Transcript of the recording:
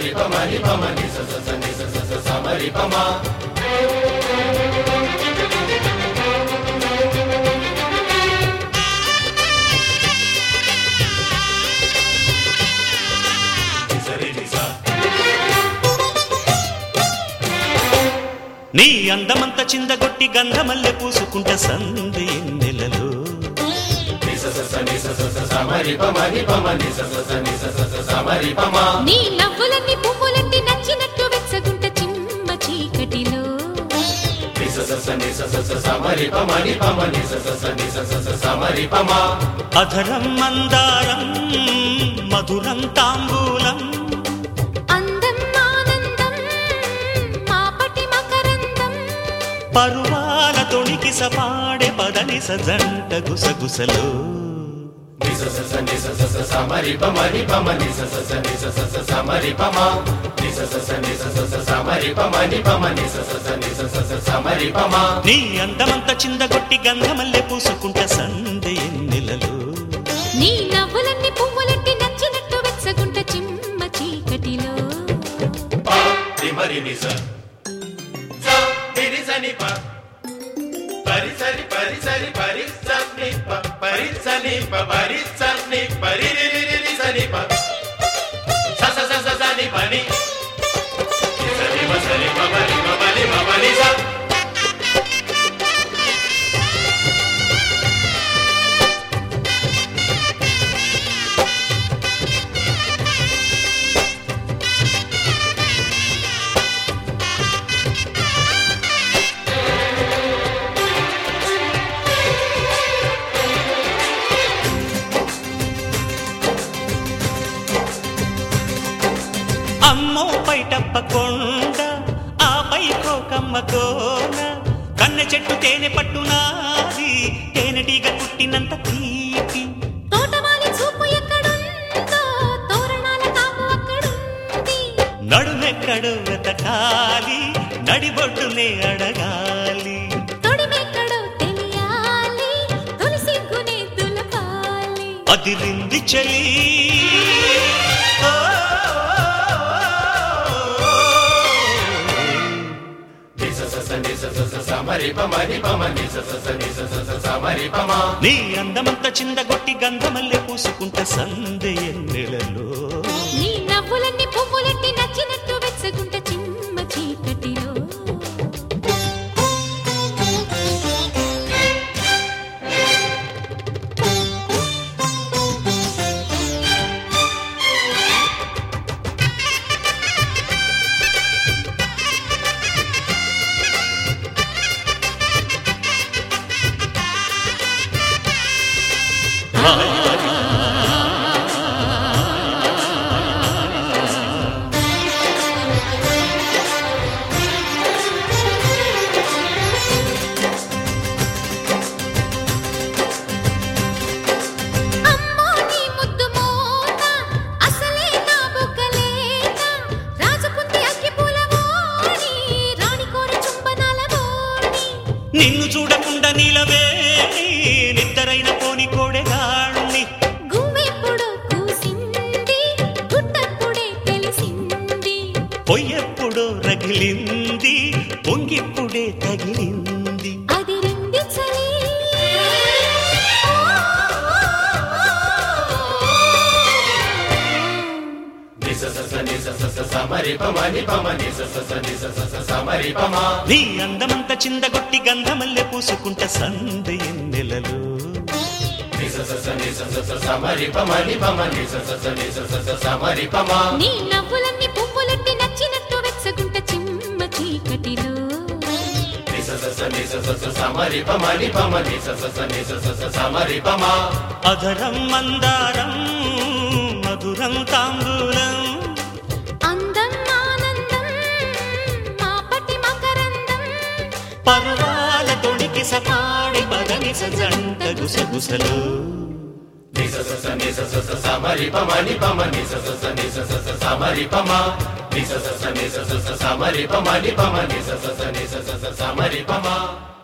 సమరి పమని పమని స స స ని స స స సమరి పమ సరి ని స నీ అందమంత చిందగొట్టి గంధమల్లె పూసుకుంట సంది నెలలో ని స స స ని స స స సమరి పమని పమని స స స ని స స స సమరి పమ నీ నవ్వులన్నీ పువ్వులెట్టి నచ్చినట్టు వెచ్చగుంట చిమ్మ చీకటిలో ని స స స ని స స స సమరి పమని పమని స స స ని స స స సమరి పమ అధరం మందారం మధురం తాంబూలం అందం ఆనందం మాపటి మకరందం పరువాల తొణికి సపాడే పదని సజంట గుసగుసలో ని స స స ని స స స సమరి పమని పమని స స స ని స స స సమరి పమ ని స స స ని స స స సమరి పమని పమని స స స ని స స స సమరి పమ నీ అందమంత చిందగొట్టి గంధమల్లె పూసుకుంట సంది నెలలో నీ నవ్వులన్నీ పువ్వులెట్టి నచ్చినట్టు వెచ్చగుంట చిమ్మ చీకటిలో ప ని మరి ని స స ని ని స ని ప పరి సరి పరి సరి పరి స ని ప పరి స ని ప పరి స ని పరి రి రి రి రి స ని ప స స స స స ని ప ని ని స ని మ స ని ప ప ని ప ప ని ప ప ని స అమ్మో పైటప్ప కొండ ఆపై కోకమ్మ కోన కన్నె చెట్టు తేనె పట్టునాది తేనెటీగ పుట్టినంత తీపి తోటమాలి చూపు ఎక్కడుందో తోరణాల కాపు అక్కడుంది నడుమెక్కడు వెతకాలి నడిబొడ్డునే అడగాలి తొడిమెక్కడో తెలియాలి తొలి సిగ్గునే దులపాలి అదిరింది చలి ఓ, ని స స స ని స స స సమరి ప ని ప మ ని స స స ని స స స సమరి ప మ నీ అందమంత చిందగొట్టి గంధమల్లె పూసుకుంట సందే నెలలో నీ నవ్వులన్నీ పువ్వులెట్టి నచ్చినట్టు వెచ్చగుంట చిమ్మ చీకటిలో అమ్మో నీ ముద్దు మోత అసలే నా బుగ్గలేత రాజపుంది అగ్గిపూల వాణి రాణి కోరి చుంబనాల వాణి నిన్ను చూడకుండా నీలవేణి నిద్దరైన పోని కోడెగాణ్ణి గుమ్మెప్పుడు కూసింది గుట్టప్పుడే తెలిసింది పొయ్యెప్పుడో రగిలింది పొంగిప్పుడే తగిలింది అది రింది చలి ని స స స ని స స స సమరి ప ని ప మ ని స స స ని స స స సమరి ప మ నీ అందమంత చిందగొట్టి గంధమల్లె పూసుకుంట సందే నెలలో ని స స స ని స స స సమరి ప ని ప మ ని స స స ని స స స సమరి ప మ నీ నవ్వులన్నీ పువ్వులెట్టి నచ్చినట్టు వెచ్చగుంట చిమ్మ చీకటిలో ని స స స ని స స స సమరి ప ని ప మ ని స స స ని స స స సమరి ప మ అధరం మందారం మధురం తాంబూలం అందం ఆనందం మాపటి మకరందం పర్వాల తొడికి సపాడి పదని సజంట గుసగుసలు ని స స స ని స స స సమరి ప ని ప మ ని స స స ని స స స సమరి ప మ ని స స స ని స స స సమరి ప ని ప మ ని స స స ని స స స సమరి ప మ